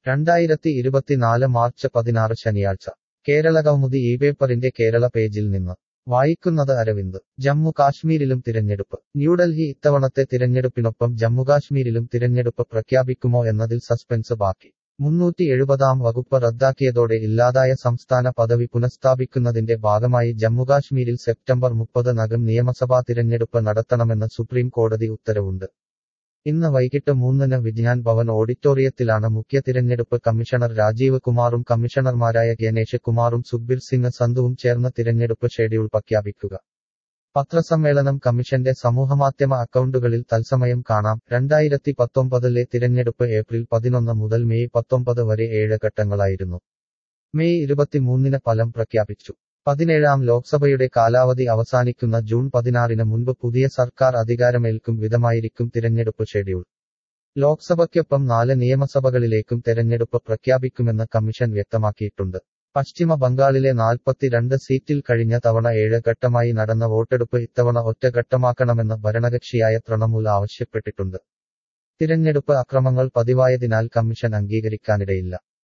രണ്ടായിരത്തി ഇരുപത്തിനാല് മാർച്ച് പതിനാറ് ശനിയാഴ്ച കേരള കൗമുദി ഈ പേപ്പറിന്റെ കേരള പേജിൽ നിന്ന് വായിക്കുന്നത് അരവിന്ദ് ജമ്മു കാശ്മീരിലും തിരഞ്ഞെടുപ്പ് ന്യൂഡൽഹി ഇത്തവണത്തെ തിരഞ്ഞെടുപ്പിനൊപ്പം ജമ്മുകാശ്മീരിലും തിരഞ്ഞെടുപ്പ് പ്രഖ്യാപിക്കുമോ എന്നതിൽ സസ്പെൻസ് ബാക്കി മുന്നൂറ്റി എഴുപതാം വകുപ്പ് റദ്ദാക്കിയതോടെ ഇല്ലാതായ സംസ്ഥാന പദവി പുനഃസ്ഥാപിക്കുന്നതിന്റെ ഭാഗമായി ജമ്മുകാശ്മീരിൽ സെപ്റ്റംബർ മുപ്പതിനകം നിയമസഭാ തിരഞ്ഞെടുപ്പ് നടത്തണമെന്ന് സുപ്രീം കോടതി ഉത്തരവുണ്ട് ഇന്ന് വൈകിട്ട് മൂന്നിന് വിജ്ഞാൻ ഭവൻ ഓഡിറ്റോറിയത്തിലാണ് മുഖ്യ തിരഞ്ഞെടുപ്പ് കമ്മീഷണർ രാജീവ് കുമാറും കമ്മീഷണർമാരായ ഗണേഷ് കുമാറും സുഖ്ബീർ സിംഗ് സന്ധുവും ചേർന്ന് തിരഞ്ഞെടുപ്പ് ഷെഡ്യൂൾ പ്രഖ്യാപിക്കുക പത്രസമ്മേളനം കമ്മീഷന്റെ സമൂഹമാധ്യമ അക്കൗണ്ടുകളിൽ തത്സമയം കാണാം രണ്ടായിരത്തി പത്തൊമ്പതിലെ തിരഞ്ഞെടുപ്പ് ഏപ്രിൽ പതിനൊന്ന് മുതൽ മെയ് പത്തൊമ്പത് വരെ ഏഴ് ഘട്ടങ്ങളായിരുന്നു മെയ് ഇരുപത്തിമൂന്നിന് ഫലം പ്രഖ്യാപിച്ചു പതിനേഴാം ലോക്സഭയുടെ കാലാവധി അവസാനിക്കുന്ന ജൂൺ പതിനാറിന് മുൻപ് പുതിയ സർക്കാർ അധികാരമേൽക്കും വിധമായിരിക്കും തിരഞ്ഞെടുപ്പ് ഷെഡ്യൂൾ ലോക്സഭയ്ക്കൊപ്പം നാല് നിയമസഭകളിലേക്കും തെരഞ്ഞെടുപ്പ് പ്രഖ്യാപിക്കുമെന്ന് കമ്മീഷൻ വ്യക്തമാക്കിയിട്ടുണ്ട് പശ്ചിമ ബംഗാളിലെ നാൽപ്പത്തിരണ്ട് സീറ്റിൽ കഴിഞ്ഞ തവണ ഏഴ് ഘട്ടമായി നടന്ന വോട്ടെടുപ്പ് ഇത്തവണ ഒറ്റഘട്ടമാക്കണമെന്ന് ഭരണകക്ഷിയായ തൃണമൂൽ ആവശ്യപ്പെട്ടിട്ടുണ്ട് തിരഞ്ഞെടുപ്പ് അക്രമങ്ങൾ പതിവായതിനാൽ കമ്മീഷൻ അംഗീകരിക്കാനിടയില്ല